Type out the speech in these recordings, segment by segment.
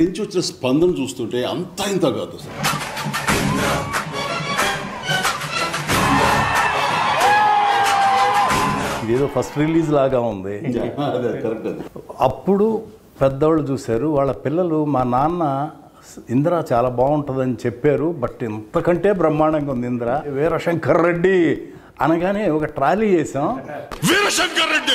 నుంచి వచ్చిన స్పందన చూస్తుంటే అంతా ఇంత కాదు అసలు ఇదేదో ఫస్ట్ రిలీజ్ లాగా ఉంది అదే కరెక్ట్ అది అప్పుడు పెద్దవాళ్ళు చూశారు వాళ్ళ పిల్లలు మా నాన్న ఇందిర చాలా బాగుంటుందని చెప్పారు బట్ ఇంతకంటే బ్రహ్మాండంగా ఉంది ఇందిర వీరశంకర్ రెడ్డి అనగానే ఒక ట్రాలీ చేసాం వీరశంకర్ రెడ్డి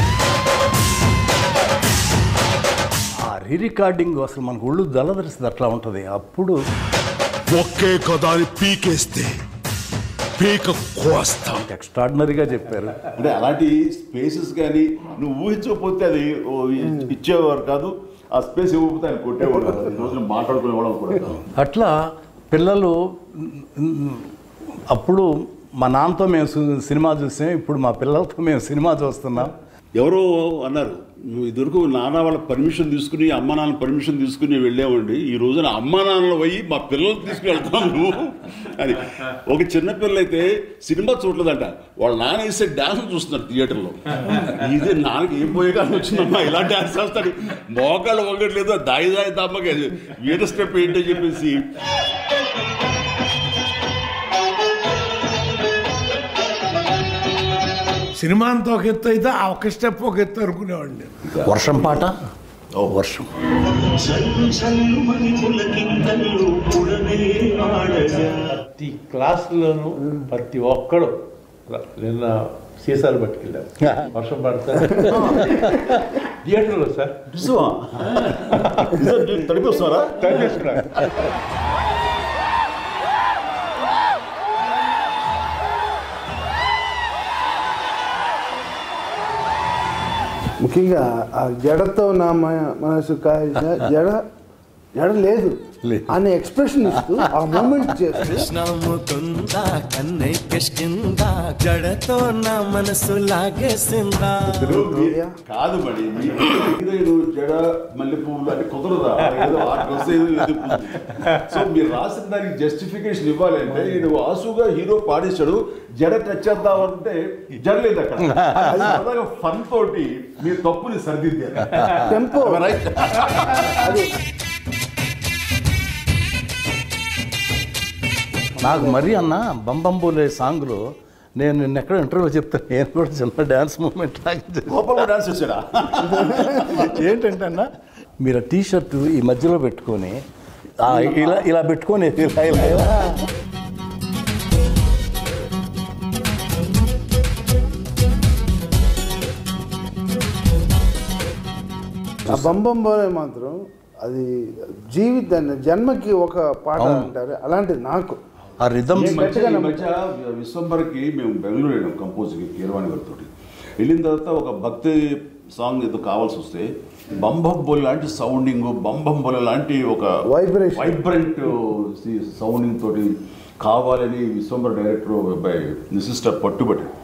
ఆ రీ రికార్డింగ్ అసలు మనకు ఒళ్ళు దళదరిస్తుంది అట్లా ఉంటుంది అప్పుడు ఒకే కదాని పీకేస్తే పీక కోస్తాం ఎక్స్ట్రాడినరీగా చెప్పారు అంటే అలాంటి స్పేసెస్ కానీ నువ్వు ఊహించకపోతే అది ఓ ఇ- ఇచ్చేవారు కాదు ఆ స్పేస్ ఇవ్వకపోతే ఆయన కొట్టేవాడు కాదు. ఈ రోజున మాట్లాడుకునేవాళ్ళం కూడా కాదు. అట్లా పిల్లలు మ్, అప్పుడు మా నాన్నతో మేము సు- సినిమా చూసాం ఇప్పుడు మా పిల్లలతో మేము సినిమా చూస్తున్నాం ఎవరో అన్నారు నువ్వు ఇదివరకు నాన్న వాళ్ళ పర్మిషన్ తీసుకుని అమ్మ నాన్న పర్మిషన్ తీసుకుని వెళ్ళామండి ఈ రోజున అమ్మ నాన్నలు పోయి మా పిల్లలు తీసుకుని వెళ్తాం నువ్వు అని ఒక చిన్న పిల్ల అయితే సినిమా చూడలేదంట వాళ్ళ నాన్న వేసే డాన్స్ చూస్తున్నారు థియేటర్లో ఇది నాన్నకి ఏం పోయే కానీ వచ్చిందమ్మా ఇలా డాన్స్ చేస్తాడు మోకాళ్ళు వంగట్లేదు దాయి దాయి దమ్మకి వీర స్టెప్ ఏంటని చెప్పేసి సినిమా అంతా ఒక ఎత్తు అయితే ఆ ఒక స్టెప్ ఒక ఎత్తు అనుకునేవాడిని వర్షం పాట వర్షం చల్లు చల్లు మని పులకింతలు పుడనే ఆడగా ప్రతి క్లాసులోను ప్రతి ఒక్కడు నిన్న సీసాలు పట్టుకెళ్ళారు వర్షం పడతా థియేటర్లో సార్ తడిపి వస్తారా ముఖ్యంగా ఆ జడతో నా మ- మనసు కాల్చిన జడ జడ లేదు లేదు. అనే ఎక్స్ప్రెషన్ ఇస్తూ ఆ మూమెంట్ చేస్తూ కృష్ణముకుందా కన్నెక్కిష్టిందా జడతో నా మనసు లాగేసిందా కాదు మరి మీకు హీరోయిన్ జడ మల్లె పువ్వులు అని కుదరదా ఏదో ఆ డ్రెస్ ఏదో ఇది పువ్వు. సో మీరు రాసిన దానికి జస్టిఫికేషన్ ఇవ్వాలి అంటే ఈయన వాసుగా హీరో పాడేశాడు జడ టచ్ చేద్దామంటే జరలేదు అక్కడ అది ఫన్ తోటి మీ తప్పుని సరిదిద్దారు టెంపో రైట్ అది నాకు మరీ అన్న బంబంబోలే సాంగ్లో నేను నిన్న ఎక్కడ ఇంటర్వ్యూలో చెప్తాను నేను కూడా చిన్న డ్యాన్స్ మూమెంట్ లాగా చేశాను. గోపాల్ డాన్స్ చేశాడా ఏంటంటే అన్న మీరు ఆ టీ షర్ట్ ఈ మధ్యలో పెట్టుకొని ఆ, ఇలా ఇలా పెట్టుకొని ఇలా ఇలా ఇలా ఆ బంబం బోలే మాత్రం అది జీవితాన్ని జన్మకి ఒక పాట అంటారు అలాంటిది నాకు ఆ రిథమ్ ఈ మధ్య ఈ మధ్య విశ్వంబర్కి మేము బెంగళూరు వెళ్ళాం కంపోజ్కి కీరవాణి గారితో వెళ్ళిన తర్వాత ఒక భక్తి సాంగ్ ఏదో కావాల్సి వస్తే బంబంబొల్ లాంటి సౌండింగ్ బంబంబొల లాంటి ఒక Vibration. వైబ్రెంట్ సౌండింగ్ తోటి కావాలని విశ్వంబర్ డైరెక్టర్ అబ్బాయి నిసిస్టర్ పట్టుబట్టి